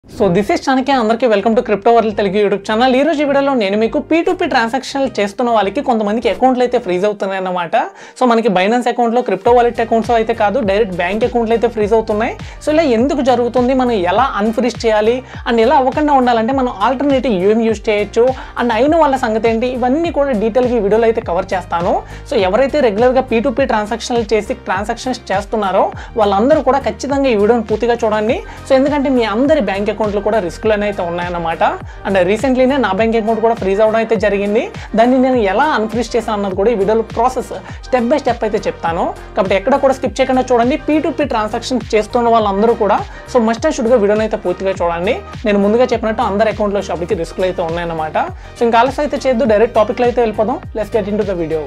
so this is Chanakya అందరికీ welcome to crypto world Telugu YouTube channel ఈ రోజు ఈ వీడియోలో నేను మీకు పీ టు పీ ట్రాన్సాక్షన్లు చేస్తున్న వాళ్ళకి కొంతమందికి అకౌంట్లు అయితే ఫ్రీజ్ అవుతున్నాయి అన్నమాట సో మనకి బైనాన్స్ అకౌంట్లో క్రిప్టో వాలెట్ అకౌంట్స్ అయితే కాదు డైరెక్ట్ బ్యాంక్ అకౌంట్లు అయితే ఫ్రీజ్ అవుతున్నాయి సో ఇలా ఎందుకు జరుగుతుంది మనం ఎలా అన్ఫ్రీజ్ చేయాలి అండ్ ఎలా అవ్వకుండా ఉండాలంటే మనం ఆల్టర్నేటివ్ యూఎం యూస్ చేయొచ్చు అండ్ అయిన వాళ్ళ సంగతి ఏంటి ఇవన్నీ కూడా డీటెయిల్గా ఈ వీడియోలో అయితే కవర్ చేస్తాను సో ఎవరైతే రెగ్యులర్గా పీ టు పీ ట్రాన్సాక్షన్లు చేసి ట్రాన్సాక్షన్స్ చేస్తున్నారో వాళ్ళందరూ కూడా ఖచ్చితంగా ఈ వీడియోని పూర్తిగా చూడండి సో ఎందుకంటే మీ అందరి బ్యాంక్ అకౌంట్లు కూడా రిస్క్లోనే అయితే ఉన్నాయన్నమాట అండ్ రీసెంట్లీనే నా బ్యాంక్ అకౌంట్ కూడా ఫ్రీజ్ అవ్వడం అయితే జరిగింది దాన్ని నేను ఎలా అన్ఫ్రీజ్ చేశాను అన్నది కూడా ఈ వీడియోలో ప్రాసెస్ స్టెప్ బై స్టెప్ అయితే చెప్తాను కాబట్టి ఎక్కడ కూడా స్కిప్ చేయకుండా చూడండి పీ టు పీ ట్రాన్సాక్షన్ చేస్తున్న వాళ్ళందరూ కూడా సో మస్ట్ అండ్ షుడ్గా వీడియోని అయితే పూర్తిగా చూడండి నేను ముందుగా చెప్పినట్టు అందరి అకౌంట్లో షాప్కి రిస్క్లు అయితే ఉన్నాయన్నమాట సో ఇంకా ఆలస్యం అయితే చేద్దు డైరెక్ట్ టాపిక్లో అయితే వెళ్ళిపోదాం let's get into the video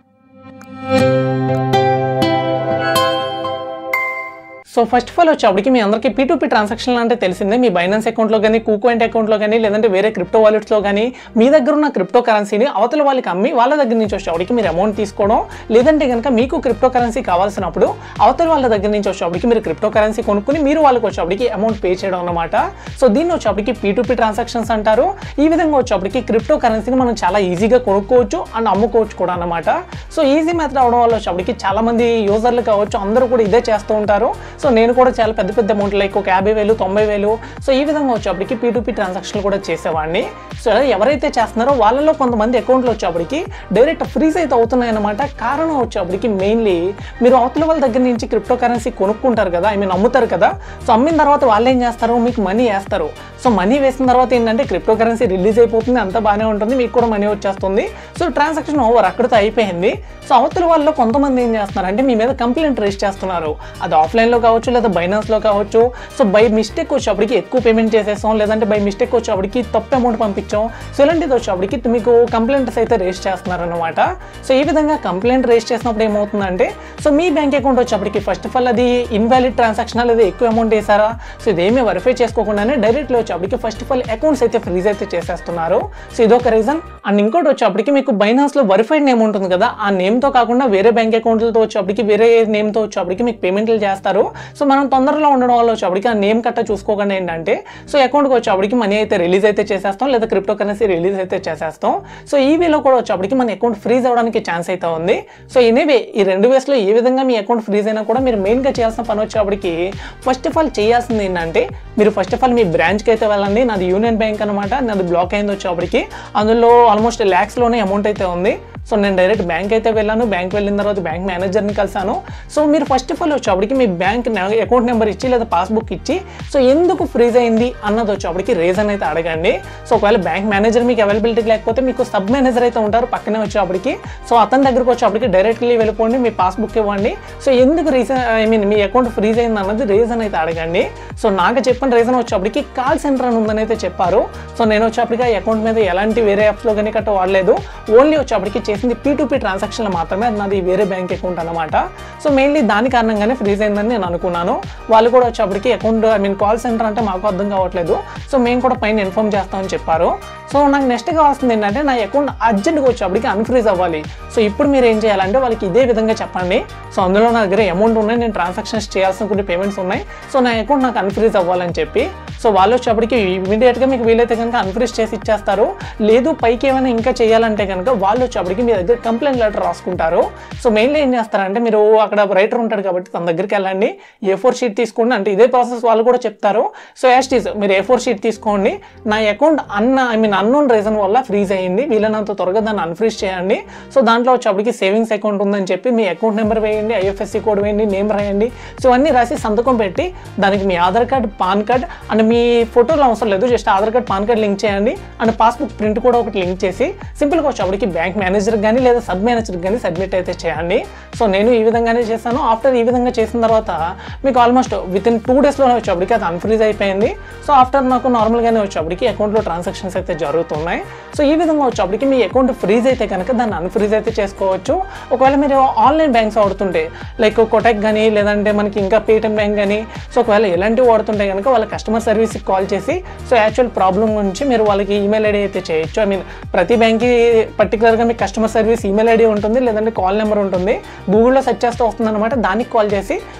so first of all వచ్చేప్పటికి మీ అందరికీ పీ టు పీ ట్రాన్సాక్షన్ అంటే తెలిసిందే మీ బైనాన్స్ అకౌంట్లో కానీ కూకోయింట్ అకౌంట్లో కానీ లేదంటే వేరే క్రిప్టో వాలెట్స్లో కానీ మీ దగ్గర ఉన్న క్రిప్టో కరెన్సీని అవతల వాళ్ళకి అమ్మి వాళ్ళ దగ్గర నుంచి వచ్చేప్పటికి మీరు అమౌంట్ తీసుకోవడం లేదంటే కనుక మీకు క్రిప్టో కరెన్సీ కావాల్సినప్పుడు అవతల వాళ్ళ దగ్గర నుంచి వచ్చేప్పటికి మీరు క్రిప్టో కరెన్సీ కొనుక్కుని మీరు వాళ్ళకి వచ్చేప్పటికి అమౌంట్ పే చేయడం అన్నమాట సో దీన్ని వచ్చేప్పటికి పీ టు పీ ట్రాన్సాక్షన్స్ అంటారు ఈ విధంగా వచ్చేప్పటికి క్రిప్టో కరెన్సీని మనం చాలా ఈజీగా కొనుక్కోవచ్చు అండ్ అమ్ముకోవచ్చు కూడా అన్నమాట సో ఈజీ మెథడ్ అవడం వల్ల వచ్చేప్పటికి చాలా మంది యూజర్లు కావచ్చు అందరూ కూడా ఇదే చేస్తూ ఉంటారు సో నేను కూడా చాలా పెద్ద పెద్ద అమౌంట్ లైక్ ఒక యాభై వేలు తొంభై వేలు సో ఈ విధంగా వచ్చేప్పటికి పీ టు పీ ట్రాన్సాక్షన్లు కూడా చేసేవాడిని సో ఎవరైతే చేస్తున్నారో వాళ్ళలో కొంతమంది అకౌంట్లు వచ్చేప్పటికి డైరెక్ట్ ఫ్రీజ్ అయితే అవుతున్నాయి అన్నమాట కారణం వచ్చేప్పటికి మెయిన్లీ మీరు అవతల వాళ్ళ దగ్గర నుంచి క్రిప్టో కరెన్సీ కొనుక్కుంటారు కదా ఐ మీన్ అమ్ముతారు కదా సో అమ్మిన తర్వాత వాళ్ళు ఏం చేస్తారు మీకు మనీ వేస్తారు సో మనీ వేసిన తర్వాత ఏంటంటే క్రిప్టో కరెన్సీ రిలీజ్ అయిపోతుంది అంతా బాగానే ఉంటుంది మీకు కూడా మనీ వచ్చేస్తుంది సో ట్రాన్సాక్షన్ ఓవర్ అక్కడితో అయిపోయింది సో అవతల వాళ్ళలో కొంతమంది ఏం చేస్తున్నారు అంటే మీ మీద కంప్లైంట్ రేస్ చేస్తున్నారు అది ఆఫ్లైన్లో కావచ్చు లేదా బైనాన్స్లో కావచ్చు సో బై మిస్టేక్ వచ్చేప్పటికి ఎక్కువ పేమెంట్ చేసేస్తాం లేదంటే బై మిస్టేక్ వచ్చేప్పటికి తప్పు అమౌంట్ పంపించాం సో ఇలాంటిది వచ్చేప్పటికి మీకు కంప్లైంట్స్ అయితే రేస్ చేస్తున్నారనమాట సో ఈ విధంగా కంప్లైంట్ రేస్ చేసినప్పుడు ఏమవుతుందంటే సో మీ బ్యాంక్ అకౌంట్ వచ్చేప్పటికి ఫస్ట్ ఆఫ్ ఆల్ అది ఇన్వాలిడ్ ట్రాన్సాక్షన్ లేదా ఎక్కువ అమౌంట్ వేసారా సో ఇదేమీ వెరిఫై చేసుకోకుండానే డైరెక్ట్లో వచ్చేప్పటికి ఫస్ట్ ఆఫ్ ఆల్ అకౌంట్స్ అయితే ఫ్రీజ్ అయితే చేసేస్తున్నారు సో ఇదొక రీజన్ అండ్ ఇంకోటి వచ్చేప్పటికి మీకు బైనాన్స్లో వెరిఫైడ్ నేమ్ ఉంటుంది కదా ఆ నేమ్తో కాకుండా వేరే బ్యాంక్ అకౌంట్లతో వచ్చేప్పటికి వేరే నేమ్తో వచ్చేప్పటికి మీకు పేమెంట్లు చేస్తారు సో మనం తొందరలో ఉండడం వల్ల వచ్చేప్పటికి ఆ నేమ్ కట్ట చూసుకోకుండా ఏంటంటే సో అకౌంట్కి వచ్చేప్పటికి మనీ అయితే రిలీజ్ అయితే చేసేస్తాం లేదా క్రిప్టో కరెన్సీ రిలీజ్ అయితే చేసేస్తాం సో ఈ వేలో కూడా వచ్చేప్పటికి మన అకౌంట్ ఫ్రీజ్ అవ్వడానికి ఛాన్స్ అయితే ఉంది సో ఎనీవే ఈ రెండు వేస్లో ఏ విధంగా మీ అకౌంట్ ఫ్రీజ్ అయినా కూడా మీరు మెయిన్గా చేయాల్సిన పని వచ్చేప్పటికి ఫస్ట్ ఆఫ్ ఆల్ చేయాల్సింది ఏంటంటే మీరు ఫస్ట్ ఆఫ్ ఆల్ మీ బ్రాంచ్కి అయితే వెళ్ళండి నాది యూనియన్ బ్యాంక్ అనమాట నాది బ్లాక్ అయింది వచ్చేప్పటికి అందులో ఆల్మోస్ట్ ల్యాక్స్లోనే అమౌంట్ అయితే ఉంది సో నేను డైరెక్ట్ బ్యాంక్ అయితే వెళ్ళాను బ్యాంక్ వెళ్ళిన తర్వాత బ్యాంక్ మేనేజర్ని కలిసాను సో మీరు ఫస్ట్ ఆఫ్ ఆల్ వచ్చేప్పటికి మీ బ్యాంక్ అకౌంట్ నెంబర్ ఇచ్చి లేదా పాస్బుక్ ఇచ్చి సో ఎందుకు ఫ్రీజ్ అయింది అన్నది వచ్చేప్పటికి రీజన్ అయితే అడగండి సో ఒకవేళ బ్యాంక్ మేనేజర్ మీకు అవైలబిలిటీ లేకపోతే మీకు సబ్ మేనేజర్ అయితే ఉంటారు పక్కనే వచ్చేప్పటికి సో అతని దగ్గరకు వచ్చేప్పటికి డైరెక్ట్లీ వెళ్ళిపోండి మీ పాస్బుక్ ఇవ్వండి సో ఎందుకు రీజన్ ఐ మీన్ మీ అకౌంట్ ఫ్రీజ్ అయింది అన్నది రీజన్ అయితే అడగండి సో నాకు చెప్పిన రీజన్ వచ్చేప్పటికి కాల్ సెంటర్ అని ఉందని అయితే చెప్పారు సో నేను వచ్చేప్పటికి ఆ అకౌంట్ మీద ఎలాంటి వేరే యాప్స్లో కానీ కట్ట వాడలేదు ఓన్లీ వచ్చేప్పటికి చేసింది పీ టు పీ ట్రాన్సాక్షన్లు మాత్రమే అది నాది వేరే బ్యాంక్ అకౌంట్ అనమాట సో మెయిన్లీ దాని కారణంగానే ఫ్రీజ్ అయిందని నేను అనుకున్నాను వాళ్ళు కూడా వచ్చేప్పటికి account I mean call centre అంటే మాకు అర్థం కావట్లేదు సో మేము కూడా పైన ఇన్ఫామ్ చేస్తామని చెప్పారు సో నాకు నెక్స్ట్ కావాల్సింది ఏంటంటే నా అకౌంట్ అర్జెంట్గా వచ్చేప్పటికి అన్ఫ్రీజ్ అవ్వాలి సో ఇప్పుడు మీరు ఏం చేయాలంటే వాళ్ళకి ఇదే విధంగా చెప్పండి సో అందులో నా దగ్గర అమౌంట్ ఉన్నాయి నేను ట్రాన్సాక్షన్స్ చేయాల్సిన కొన్ని పేమెంట్స్ ఉన్నాయి సో నా అకౌంట్ నాకు అన్ఫ్రీజ్ అవ్వాలని చెప్పి సో వాళ్ళు వచ్చేప్పటికి ఇమీడియట్గా మీకు వీలైతే కనుక అన్ఫ్రీజ్ చేసి ఇచ్చేస్తారు లేదు పైకి ఏమైనా ఇంకా చేయాలంటే కనుక వాళ్ళు వచ్చేప్పటికి మీ దగ్గర కంప్లైంట్ లెటర్ రాసుకుంటారు సో మెయిన్లీ ఏం చేస్తారంటే మీరు అక్కడ రైటర్ ఉంటాడు కాబట్టి తన దగ్గరికి వెళ్ళండి ఏ ఫోర్ షీట్ తీసుకోండి అంటే ఇదే ప్రాసెస్ వాళ్ళు కూడా చెప్తారు సో యాస్టీస్ మీరు ఏ ఫోర్ షీట్ తీసుకోండి నా అకౌంట్ అన్న ఐ మీన్ అన్నోన్ రీజన్ వల్ల ఫ్రీజ్ అయ్యింది వీళ్ళనంత త్వరగా దాన్ని అన్ఫ్రీజ్ చేయండి సో దాంట్లో వచ్చేప్పటికి సేవింగ్స్ అకౌంట్ ఉందని చెప్పి మీ అకౌంట్ నెంబర్ వేయండి ఐఎఫ్ఎస్సి కోడ్ వేయండి నేమ్ రాయండి సో అన్నీ రాసి సంతకం పెట్టి దానికి మీ Aadhaar card PAN card and మీ ఫోటోలు అవసరం లేదు just Aadhaar card PAN card link చేయండి అండ్ పాస్బుక్ ప్రింట్ కూడా ఒకటి లింక్ చేసి సింపుల్గా వచ్చేప్పటికి బ్యాంక్ మేనేజర్ కానీ లేదా సబ్ మేనేజర్ కానీ సబ్మిట్ అయితే చేయండి సో నేను ఈ విధంగానే చేశాను ఆఫ్టర్ ఈ విధంగా చేసిన తర్వాత మీకు ఆల్మోస్ట్ విత్ ఇన్ టూ డేస్లోనే వచ్చేప్పటికి అది అన్ఫ్రీజ్ అయిపోయింది సో ఆఫ్టర్ నాకు నార్మల్గానే వచ్చేప్పటికి అకౌంట్లో ట్రాన్సాక్షన్స్ అయితే జరుగుతున్నాయి సో ఈ విధంగా వచ్చేప్పటికి మీ అకౌంట్ ఫ్రీజ్ అయితే కనుక దాన్ని అన్ఫ్రీజ్ అయితే చేసుకోవచ్చు ఒకవేళ మీరు ఆన్లైన్ బ్యాంక్స్ వాడుతుంటే లైక్ కోటక్ కానీ లేదంటే మనకి ఇంకా పేటిఎం బ్యాంక్ కానీ సో ఒకవేళ ఎలాంటివి వాడుతుంటే కనుక వాళ్ళ కస్టమర్ సర్వీస్కి కాల్ చేసి సో యాక్చువల్ ప్రాబ్లం గురించి మీరు వాళ్ళకి ఈమెయిల్ ఐడి అయితే చేయొచ్చు ఐ మీన్ ప్రతి బ్యాంక్కి పర్టికులర్గా మీకు కస్టమర్ సర్వీస్ ఈమెయిల్ ఐడి ఉంటుంది లేదంటే కాల్ నెంబర్ ఉంటుంది గూగుల్లో సెర్చ్ చేస్తే వస్తుంది అనమాట దానికి కాల్ చేసి మీరు వచ్చి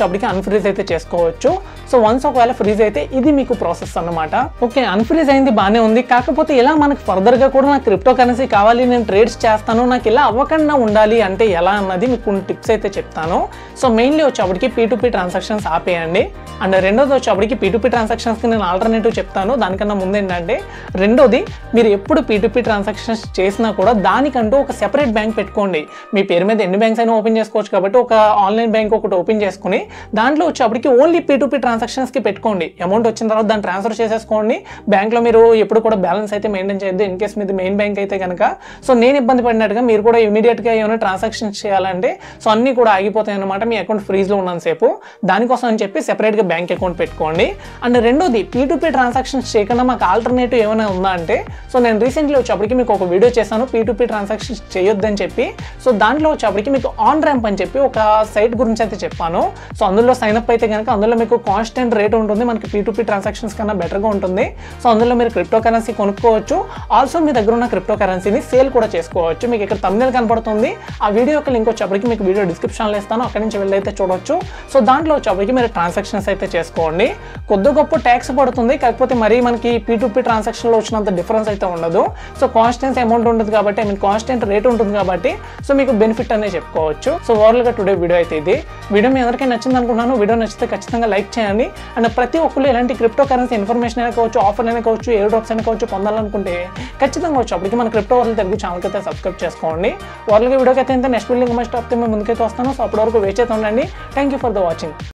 వచ్చేప్పటికి అన్ఫ్రీజ్ అయితే చేసుకోవచ్చు సో వన్స్ ఒకవేళ ఫ్రీజ్ అయితే ఇది మీకు ప్రాసెస్ అన్నమాట ఓకే అన్ఫ్రీజ్ అయింది బాగానే ఉంది కాకపోతే ఇలా మనకు ఫర్దర్గా కూడా నాకు క్రిప్టో కరెన్సీ కావాలి నేను ట్రేడ్స్ చేస్తాను నాకు ఇలా అవ్వకుండా ఉండాలి అంటే ఎలా అన్నది మీకు కొన్ని టిప్స్ అయితే చెప్తాను సో మెయిన్లీ వచ్చేప్పటికి పీ టు పీ ట్రాన్సాక్షన్స్ ఆపేయండి అండ్ రెండోది వచ్చేప్పటికి పీ టు పీ ట్రాన్సాక్షన్స్కి నేను ఆల్టర్నేటివ్ చెప్తాను దానికన్నా ముందు ఏంటంటే రెండోది మీరు ఎప్పుడు పీ టు పీ ట్రాన్సాక్షన్స్ చేసినా కూడా దానికంటూ ఒక సెపరేట్ బ్యాంక్ పెట్టుకోండి మీ పేరు మీద ఎన్ని బ్యాంక్స్ అయినా ఓపెన్ చేసుకోవచ్చు కాబట్టి ఒక ఆన్లైన్ బ్యాంక్ ఒకటి ఓపెన్ చేసుకుని దాంట్లో వచ్చేప్పటికి ఓన్లీ పీ టు పీ ట్రాన్సాక్షన్స్కి పెట్టుకోండి అమౌంట్ వచ్చిన తర్వాత దాన్ని ట్రాన్స్ఫర్ చేసేసుకోండి బ్యాంక్లో మీరు ఎప్పుడు కూడా బ్యాలెన్స్ అయితే మెయింటైన్ చేయొద్దు ఇన్ కేస్ మీది మెయిన్ బ్యాంక్ అయితే కనుక సో నేను ఇబ్బంది పడినట్టుగా మీరు కూడా ఇమీడియట్గా ఏమైనా ట్రాన్సాక్షన్స్ చేయాలంటే సో అన్నీ కూడా ఆగిపోతాయి అనమాట మీ అకౌంట్ ఫ్రీజ్లో ఉన్నంతసేపు దానికోసం అని చెప్పి సెపరేట్గా బ్యాంక్ అకౌంట్ పెట్టుకోండి అండ్ రెండోది పీ టు పీ ట్రాన్సాక్షన్స్ చేయకుండా మాకు ఆల్టర్నేటివ్ ఏమైనా ఉందా అంటే సో నేను రీసెంట్లీ వచ్చేప్పటికి మీకు ఒక వీడియో చేశాను పీ టు పీ ట్రాన్సాక్షన్స్ చేయొద్దని చెప్పి సో దాంట్లో వచ్చేప్పటికి మీకు ఆన్ ర్యాంప్ అని చెప్పి ఒక సైట్ గురించి అయితే చెప్పాను సో అందులో సైన్ అప్ అయితే కనుక అందులో మీకు కాన్స్టెంట్ రేట్ ఉంటుంది మనకి పీ టు పీ ట్రాన్సాక్షన్స్ కన్నా బెటర్గా ఉంటుంది సో అందులో మీరు క్రిప్టో కరెన్సీ కొనుక్కోవచ్చు ఆల్సో మీ దగ్గర ఉన్న క్రిప్టో కరెన్సీని సేల్ కూడా చేసుకోవచ్చు మీకు ఇక్కడ తమిళ కనపడుతుంది ఆ వీడియో యొక్క లింక్ వచ్చేప్పటికి మీకు వీడియో డిస్క్రిప్షన్లో ఇస్తాను అక్కడి నుంచి వెళ్ళి అయితే చూడొచ్చు సో దాంట్లో వచ్చేప్పటికి మీరు ట్రాన్సాక్షన్స్ అయితే చేసుకోండి కొద్ది గొప్ప ట్యాక్స్ పడుతుంది కాకపోతే మరీ మనకి పీ టు పీ ట్రాన్సాక్షన్లో వచ్చినంత డిఫరెన్స్ అయితే ఉండదు సో కాన్స్టెన్స్ అమౌంట్ ఉంటుంది కాబట్టి ఐ మీన్ కాన్స్టెంట్ రేట్ ఉంటుంది కాబట్టి సో మీకు బెనిఫిట్ అనే చెప్పుకోవచ్చు సో ఓవరాల్గా టుడే వీడియో అయితే ఇది వీడియో మీ అందరికీ నచ్చింది అనుకున్నాను వీడియో నచ్చితే ఖచ్చితంగా లైక్ చేయండి అండ్ ప్రతి ఒక్కరు ఇలాంటి క్రిప్టో కరెన్సీ ఇన్ఫర్మేషన్ అయినా కావచ్చు ఆఫర్ అయినా కావచ్చు ఏ డ్రాప్స్ అయినా కావచ్చు పొందాలనుకుంటే ఖచ్చితంగా వచ్చి అప్పటికి మన క్రిప్టో వరల్డ్ తెలుగు ఛానల్కి అయితే సబ్స్క్రైబ్ చేసుకోండి వాళ్ళకి వీడియోకి అయితే నెక్స్ట్ బిల్డింగ్ మస్ట్ అయితే మేము ముందుకైతే వస్తాను సో అప్పటి వరకు వేచి అయితే ఉండండి thank you for the watching